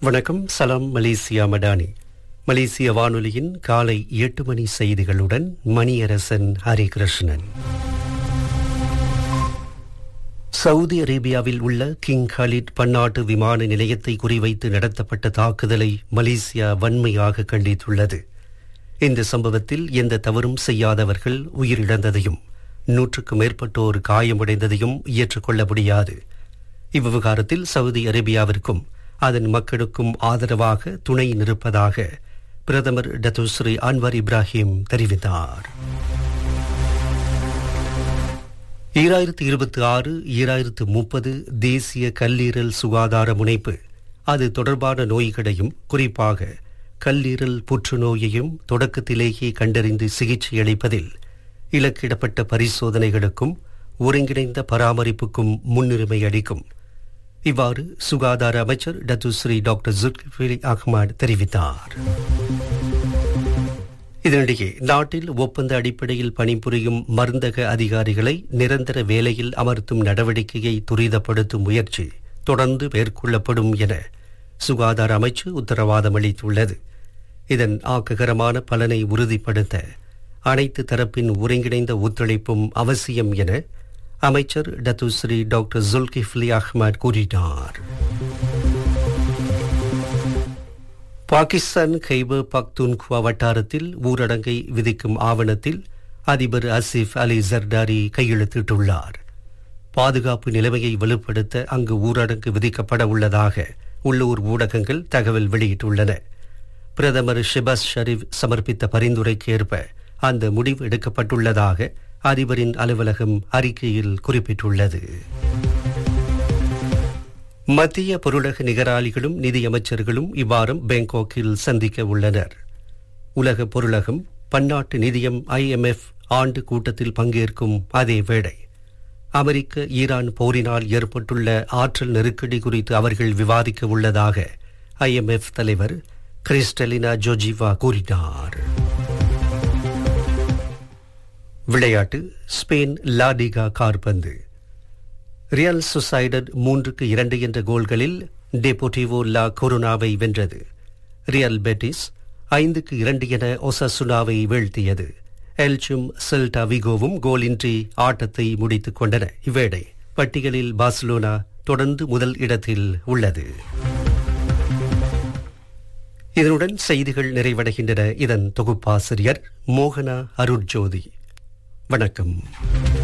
வணக்கம் சலாம் மலேசியா மடானி மலேசிய வானொலியின் காலை எட்டு மணி செய்திகளுடன் மணியரசன் ஹரிகிருஷ்ணன் சவுதி அரேபியாவில் உள்ள கிங் காலிட் பன்னாட்டு விமான நிலையத்தை குறிவைத்து நடத்தப்பட்ட தாக்குதலை மலேசியா வன்மையாக கண்டித்துள்ளது இந்த சம்பவத்தில் எந்த தவறும் செய்யாதவர்கள் உயிரிழந்ததையும் நூற்றுக்கும் மேற்பட்டோர் காயமடைந்ததையும் ஏற்றுக்கொள்ள முடியாது இவ்விவகாரத்தில் சவுதி அரேபியாவிற்கும் அதன் மக்களுக்கும் ஆதரவாக துணை நிற்பதாக பிரதமர் டத்துஸ்ரீ அன்வர் இப்ராஹிம் தெரிவித்தார் ஈராயிரத்து இருபத்தி ஆறு ஈராயிரத்து முப்பது தேசிய கல்லீரல் சுகாதார முனைப்பு அது தொடர்பான நோய்களையும் குறிப்பாக கல்லீரல் புற்றுநோயையும் தொடக்கத்திலேயே கண்டறிந்து சிகிச்சை அளிப்பதில் இலக்கிடப்பட்ட பரிசோதனைகளுக்கும் ஒருங்கிணைந்த பராமரிப்புக்கும் முன்னுரிமை அளிக்கும் இவ்வாறு சுகாதார அமைச்சர் டத்துஸ்ரீ டாக்டர் ஜுல்கிஃபிலி அஹ்மத் தெரிவித்தார் இதனிடையே நாட்டில் ஒப்பந்த அடிப்படையில் பணிபுரியும் மருந்தக அதிகாரிகளை நிரந்தர வேலையில் அமர்த்தும் நடவடிக்கையை துரிதப்படுத்தும் முயற்சி தொடர்ந்து மேற்கொள்ளப்படும் என சுகாதார அமைச்சு உத்தரவாதம் அளித்துள்ளது இதன் ஆக்ககரமான பலனை உறுதிப்படுத்த அனைத்து தரப்பின் ஒருங்கிணைந்த ஒத்துழைப்பும் அவசியம் என அமைச்சர் டத்துஸ்ரீ டாக்டர் ஜுல்கிஃப்லி அஹ்மத் கூறினார் பாகிஸ்தான் கைபர் பக்துன்குவா வட்டாரத்தில் ஊரடங்கை விதிக்கும் ஆவணத்தில் அதிபர் அசிப் அலி ஜர்டாரி கையெழுத்திட்டுள்ளார் பாதுகாப்பு நிலைமையை வலுப்படுத்த அங்கு ஊரடங்கு விதிக்கப்பட உள்ளதாக உள்ளூர் ஊடகங்கள் தகவல் வெளியிட்டுள்ளன பிரதமர் ஷிபாஸ் ஷரீப் சமர்ப்பித்த பரிந்துரைக்கு ஏற்ப அந்த முடிவு எடுக்கப்பட்டுள்ளதாக அதிபரின் அலுவலகம் அறிக்கையில் குறிப்பிட்டுள்ளது மத்திய பொருளக நிகராளிகளும் நிதியமைச்சர்களும் இவ்வாரம் பேங்காக்கில் சந்திக்க உள்ளனர் உலக பொருளகம் பன்னாட்டு நிதியம் ஐஎம்எஃப் ஆண்டு கூட்டத்தில் பங்கேற்கும் அதே வேளை அமெரிக்க ஈரான் போரினால் ஏற்பட்டுள்ள ஆற்றல் நெருக்கடி குறித்து அவர்கள் விவாதிக்க உள்ளதாக ஐஎம்எஃப் தலைவர் கிறிஸ்டலினா ஜோஜிவா கூறினார் விளையாட்டு ஸ்பெயின் லாடிகா கார்பந்து ரியல் சொசைடட் மூன்றுக்கு இரண்டு என்ற கோல்களில் டெபோட்டிவோ லா கொரோனாவை வென்றது ரியல் பெட்டிஸ் ஐந்துக்கு இரண்டு என ஒசசுனாவை வீழ்த்தியது எல்ச்சும் செல்டா விகோவும் கோலின்றி ஆட்டத்தை முடித்துக் கொண்டன இவ்வேளை பட்டியலில் பார்சலோனா தொடர்ந்து முதல் இடத்தில் உள்ளது இதனுடன் செய்திகள் நிறைவடைகின்றன இதன் தொகுப்பாசிரியர் மோகனா அருட்ஜோதி வணக்கம்